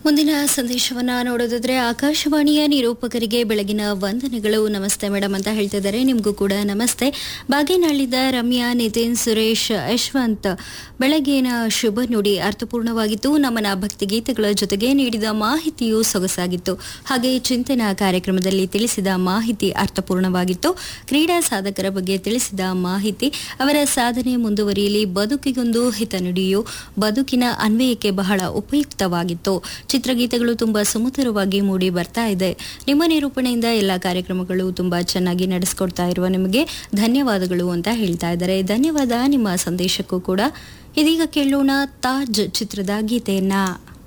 ಮುಂದಿನ ಸಂದೇಶವನ್ನ ನೋಡೋದಾದ್ರೆ ಆಕಾಶವಾಣಿಯ ನಿರೂಪಕರಿಗೆ ಬೆಳಗಿನ ವಂದನೆಗಳು ನಮಸ್ತೆ ಮೇಡಮ್ ಅಂತ ಹೇಳ್ತಿದ್ದಾರೆ ನಿಮಗೂ ಕೂಡ ನಮಸ್ತೆ ಬಾಗೇನಹಳ್ಳಿದ ರಮ್ಯಾ ನಿತಿನ್ ಸುರೇಶ್ ಯಶವಂತ್ ಬೆಳಗ್ಗಿನ ಶುಭ ನುಡಿ ಅರ್ಥಪೂರ್ಣವಾಗಿತ್ತು ನಮನ ಭಕ್ತಿಗೀತೆಗಳ ಜೊತೆಗೆ ನೀಡಿದ ಮಾಹಿತಿಯು ಸೊಗಸಾಗಿತ್ತು ಹಾಗೆ ಚಿಂತನ ಕಾರ್ಯಕ್ರಮದಲ್ಲಿ ತಿಳಿಸಿದ ಮಾಹಿತಿ ಅರ್ಥಪೂರ್ಣವಾಗಿತ್ತು ಕ್ರೀಡಾ ಸಾಧಕರ ಬಗ್ಗೆ ತಿಳಿಸಿದ ಮಾಹಿತಿ ಅವರ ಸಾಧನೆ ಮುಂದುವರಿಯಲಿ ಬದುಕಿಗೊಂದು ಹಿತನುಡಿಯು ಬದುಕಿನ ಅನ್ವಯಕ್ಕೆ ಬಹಳ ಉಪಯುಕ್ತವಾಗಿತ್ತು ಚಿತ್ರಗೀತೆಗಳು ತುಂಬಾ ಸುಮಧುರವಾಗಿ ಮೂಡಿ ಬರ್ತಾ ಇದೆ ನಿಮ್ಮ ನಿರೂಪಣೆಯಿಂದ ಎಲ್ಲ ಕಾರ್ಯಕ್ರಮಗಳು ತುಂಬಾ ಚೆನ್ನಾಗಿ ನಡೆಸ್ಕೊಡ್ತಾ ಇರುವ ನಿಮಗೆ ಧನ್ಯವಾದಗಳು ಅಂತ ಹೇಳ್ತಾ ಇದ್ದಾರೆ ಧನ್ಯವಾದ ನಿಮ್ಮ ಸಂದೇಶಕ್ಕೂ ಕೂಡ ಇದೀಗ ಕೇಳೋಣ ತಾಜ್ ಚಿತ್ರದ ಗೀತೆಯನ್ನ